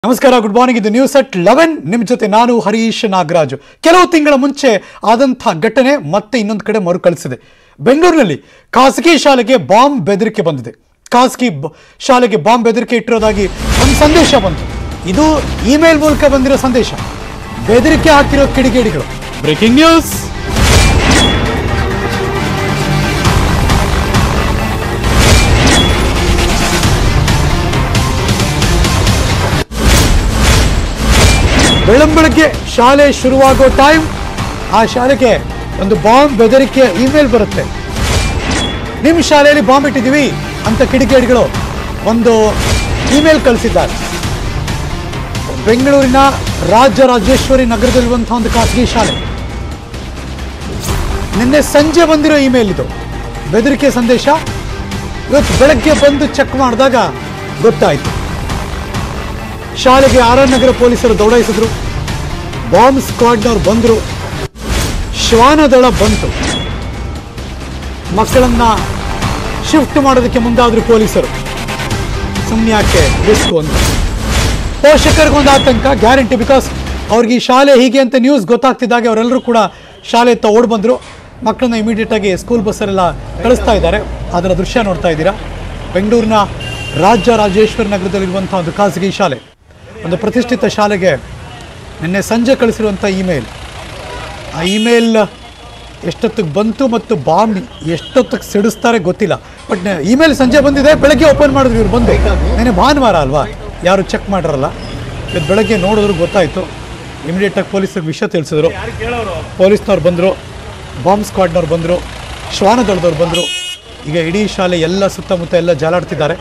ನಮಸ್ಕಾರ good morning ಇದು news at eleven ನಿಮ್ಮ ಜೊತೆ ನಾನು ಹರೀಶ್ ನಾಗರಾಜು ಕೆಲವು ತಿಂಗಳ ಮುಂಚೆ ಆದಂಥ ಘಟನೆ ಮತ್ತೆ ಇನ್ನೊಂದು ಕಡೆ ಮರುಕಳಿಸಿದೆ ಬೆಂಗಳೂರಿನಲ್ಲಿ ಖಾಸಗಿ ಶಾಲೆಗೆ ಬಾಂಬ್ ಬೆದರಿಕೆ ಬಂದಿದೆ ಖಾಸಗಿ ಬ- ಶಾಲೆಗೆ ಬಾಂಬ್ ಬೆದರಿಕೆ ಇಟ್ಟಿರೋದಾಗಿ ಒಂದು ಸಂದೇಶ ಬಂತು ಇದು ಇಮೇಲ್ ಮೂಲಕ ಬಂದಿರೋ ಸಂದೇಶ ಬೆದರಿಕೆ ಹಾಕಿರೋ ಕಿಡಿಗೇಡಿಗಳು ಬ್ರೇಕಿಂಗ್ ನ್ಯೂಸ್ ಬೆಳಂಬೆಳಗ್ಗೆ ಶಾಲೆ ಶುರುವಾಗೋ ಟೈಮ್ ಆ ಶಾಲೆಗೆ ಒಂದು ಬಾಂಬ್ ಬೆದರಿಕೆಯ ಇಮೇಲ್ ಬರುತ್ತೆ ನಿಮ್ಮ ಶಾಲೆಯಲ್ಲಿ ಬಾಂಬ್ ಇಟ್ಟಿದ್ದೀವಿ ಅಂತ ಕಿಡಿಗೇಡಿಗಳು ಒಂದು ಇಮೇಲ್ ಕಳಿಸಿದ್ದಾರೆ ಬೆಂಗಳೂರಿನ ರಾಜರಾಜೇಶ್ವರಿ ನಗರದಲ್ಲಿರುವಂತಹ ಒಂದು ಖಾಸಗಿ ಶಾಲೆ ನಿನ್ನೆ ಸಂಜೆ ಬಂದಿರೋ ಇಮೇಲ್ ಇದು ಬೆದರಿಕೆ ಸಂದೇಶ ಇವತ್ತು ಬೆಳಗ್ಗೆ ಬಂದು ಚೆಕ್ ಮಾಡಿದಾಗ ಗೊತ್ತಾಯಿತು ಶಾಲೆಗೆ ಆರ್ ಆರ್ ನಗರ ಪೊಲೀಸರು ದೌಡಾಯಿಸಿದ್ರು ಬಾಂಬ್ ಸ್ಕ್ವಾಡ್ನವ್ರು ಬಂದರು ಶ್ವಾನದಳ ಬಂತು ಮಕ್ಕಳನ್ನ ಶಿಫ್ಟ್ ಮಾಡೋದಕ್ಕೆ ಮುಂದಾದ್ರು ಪೊಲೀಸರು ಸುಮ್ಮನೆ ಯಾಕೆ ರಿಸ್ಕು ಅಂತ ಪೋಷಕರಿಗೊಂದು ಆತಂಕ ಗ್ಯಾರಂಟಿ ಬಿಕಾಸ್ ಅವ್ರಿಗೆ ಈ ಶಾಲೆ ಹೀಗೆ ಅಂತ ನ್ಯೂಸ್ ಗೊತ್ತಾಗ್ತಿದ್ದಾಗೆ ಅವರೆಲ್ಲರೂ ಕೂಡ ಶಾಲೆ ಹತ್ತ ಓಡ್ ಬಂದರು ಮಕ್ಕಳನ್ನ ಇಮಿಡಿಯೇಟ್ ಆಗಿ ಸ್ಕೂಲ್ ಬಸ್ಸಲ್ಲೆಲ್ಲ ಕಳಿಸ್ತಾ ಇದ್ದಾರೆ ಅದರ ದೃಶ್ಯ ನೋಡ್ತಾ ಇದ್ದೀರಾ ಬೆಂಗಳೂರಿನ ರಾಜ್ಯ ರಾಜೇಶ್ವರಿ ನಗರದಲ್ಲಿರುವಂಥ ಒಂದು ಖಾಸಗಿ ಶಾಲೆ ಒಂದು ಪ್ರತಿಷ್ಠಿತ ಶಾಲೆಗೆ ನಿನ್ನೆ ಸಂಜೆ ಕಳಿಸಿರುವಂಥ ಇಮೇಲ್ ಆ ಇಮೇಲ್ ಎಷ್ಟೊತ್ತಿಗೆ ಬಂತು ಮತ್ತು ಬಾಂಬ್ ಎಷ್ಟೊತ್ತಿಗೆ ಸಿಡಿಸ್ತಾರೆ ಗೊತ್ತಿಲ್ಲ ಬಟ್ ಇಮೇಲ್ ಸಂಜೆ ಬಂದಿದೆ ಬೆಳಗ್ಗೆ ಓಪನ್ ಮಾಡಿದ್ರು ಇವ್ರು ಬಂದು ನೆನೆ ಭಾನುವಾರ ಅಲ್ವಾ ಯಾರು ಚೆಕ್ ಮಾಡಿರಲ್ಲ ಇವತ್ತು ಬೆಳಗ್ಗೆ ನೋಡಿದ್ರು ಗೊತ್ತಾಯಿತು ಇಮಿಡಿಯೇಟಾಗಿ ಪೊಲೀಸರಿಗೆ ವಿಷಯ ತಿಳಿಸಿದ್ರು ಪೊಲೀಸ್ನವ್ರು ಬಂದರು ಬಾಂಬ್ ಸ್ಕ್ವಾಡ್ನವ್ರು ಬಂದರು ಶ್ವಾನದಳದವ್ರು ಬಂದರು ಈಗ ಇಡೀ ಶಾಲೆ ಎಲ್ಲ ಸುತ್ತಮುತ್ತ ಎಲ್ಲ ಜಾಲಾಡ್ತಿದ್ದಾರೆ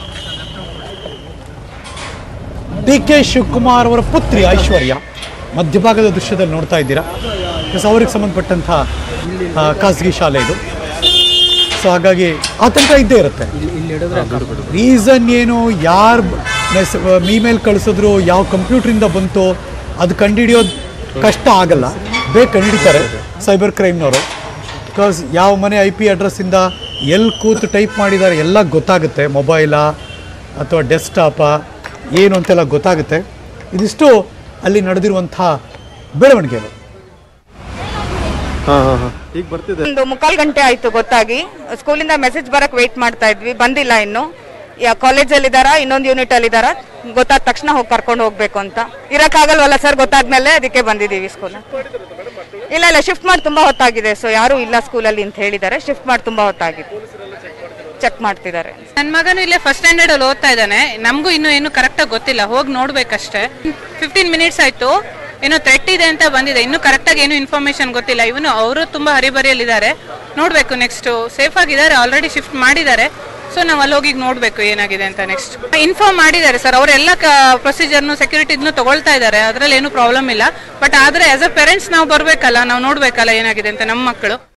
ಡಿ ಕೆ ಶಿವಕುಮಾರ್ ಅವರ ಪುತ್ರಿ ಐಶ್ವರ್ಯ ಮಧ್ಯಭಾಗದ ದೃಶ್ಯದಲ್ಲಿ ನೋಡ್ತಾ ಇದ್ದೀರಾ ಬಿಕಾಸ್ ಅವ್ರಿಗೆ ಸಂಬಂಧಪಟ್ಟಂಥ ಆ, ಖಾಸಗಿ ಶಾಲೆ ಇದು ಸೊ ಹಾಗಾಗಿ ಆತಂಕ ಇದ್ದೇ ಇರುತ್ತೆ ರೀಸನ್ ಏನು ಯಾರು ಮೆಸ್ ಇಮೇಲ್ ಕಳಿಸಿದ್ರು ಯಾವ ಕಂಪ್ಯೂಟ್ರಿಂದ ಬಂತು ಅದು ಕಂಡುಹಿಡಿಯೋದು ಕಷ್ಟ ಆಗಲ್ಲ ಬೇಗ ಕಂಡುಹಿಡಿತಾರೆ ಸೈಬರ್ ಕ್ರೈಮ್ನವರು ಬಿಕಾಸ್ ಯಾವ ಮನೆ ಐ ಪಿ ಅಡ್ರೆಸ್ಸಿಂದ ಎಲ್ಲಿ ಕೂತು ಟೈಪ್ ಮಾಡಿದ್ದಾರೆ ಎಲ್ಲ ಗೊತ್ತಾಗುತ್ತೆ ಮೊಬೈಲಾ ಅಥವಾ ಡೆಸ್ಕ್ಟಾಪಾ ಏನು ಅಂತೆಲ್ಲ ಗೊತ್ತಾಗುತ್ತೆ ಇದಿಷ್ಟು ಅಲ್ಲಿ ನಡೆದಿರುವಂಥ ಬೆಳವಣಿಗೆಗಳು ಈಗ ಬರ್ತಿದೆ ಒಂದು ಮುಕ್ಕಾಲ್ ಗಂಟೆ ಆಯ್ತು ಗೊತ್ತಾಗಿ ಸ್ಕೂಲಿಂದ ಮೆಸೇಜ್ ಬರಕ್ ವೇಟ್ ಮಾಡ್ತಾ ಇದ್ವಿ ಬಂದಿಲ್ಲ ಇನ್ನು ಯಾ ಕಾಲೇಜಲ್ಲಿ ಇದಾರಾ ಇನ್ನೊಂದು ಯೂನಿಟ್ ಅಲ್ಲಿ ಇದಾರಾ ಗೊತ್ತಾದ ತಕ್ಷಣ ಹೋಗಿ ಕರ್ಕೊಂಡು ಹೋಗ್ಬೇಕು ಅಂತ ಇರಕ್ಕಾಗಲ್ವಲ್ಲ ಸರ್ ಗೊತ್ತಾದ್ಮೇಲೆ ಅದಕ್ಕೆ ಬಂದಿದ್ದೀವಿ ಸ್ಕೂಲ್ ಇಲ್ಲ ಇಲ್ಲ ಶಿಫ್ಟ್ ಮಾಡಿ ತುಂಬಾ ಹೊತ್ತಾಗಿದೆ ಸೊ ಯಾರು ಇಲ್ಲ ಸ್ಕೂಲಲ್ಲಿ ಅಂತ ಹೇಳಿದ್ದಾರೆ ಶಿಫ್ಟ್ ಮಾಡಿ ತುಂಬಾ ಹೊತ್ತಾಗಿದೆ ಚೆಕ್ ಮಾಡ್ತಿದ್ದಾರೆ ನನ್ನ ಮಗನು ಇಲ್ಲೇ ಫಸ್ಟ್ ಸ್ಟ್ಯಾಂಡರ್ಡ್ ಅಲ್ಲಿ ಓದ್ತಾ ಇದ್ದಾನೆ ನಮಗೂ ಇನ್ನೂ ಏನು ಕರೆಕ್ಟಾಗಿ ಗೊತ್ತಿಲ್ಲ ಹೋಗಿ ನೋಡ್ಬೇಕಷ್ಟೇ ಫಿಫ್ಟೀನ್ ಮಿನಿಟ್ಸ್ ಆಯ್ತು ಏನೋ ಥ್ರೆಟ್ ಇದೆ ಅಂತ ಬಂದಿದೆ ಇನ್ನೂ ಕರೆಕ್ಟಾಗಿ ಏನು ಇನ್ಫಾರ್ಮೇಶನ್ ಗೊತ್ತಿಲ್ಲ ಇವನು ಅವರು ತುಂಬಾ ಹರಿಬರಿಯಲ್ಲಿದ್ದಾರೆ ನೋಡ್ಬೇಕು ನೆಕ್ಸ್ಟ್ ಸೇಫ್ ಆಗಿದ್ದಾರೆ ಆಲ್ರೆಡಿ ಶಿಫ್ಟ್ ಮಾಡಿದ್ದಾರೆ ಸೊ ನಾವು ಅಲ್ಲಿ ಹೋಗಿ ನೋಡ್ಬೇಕು ಏನಾಗಿದೆ ಅಂತ ನೆಕ್ಸ್ಟ್ ಇನ್ಫಾರ್ಮ್ ಮಾಡಿದ್ದಾರೆ ಸರ್ ಅವರೆಲ್ಲ ಪ್ರೊಸೀಜರ್ನು ಸೆಕ್ಯೂರಿಟಿದ್ನು ತಗೊಳ್ತಾ ಇದ್ದಾರೆ ಅದ್ರಲ್ಲಿ ಏನು ಪ್ರಾಬ್ಲಮ್ ಇಲ್ಲ ಬಟ್ ಆದ್ರೆ ಆಸ್ ಅ ಪೇರೆಂಟ್ಸ್ ನಾವು ಬರ್ಬೇಕಲ್ಲ ನಾವು ನೋಡ್ಬೇಕಲ್ಲ ಏನಾಗಿದೆ ಅಂತ ನಮ್ಮ ಮಕ್ಕಳು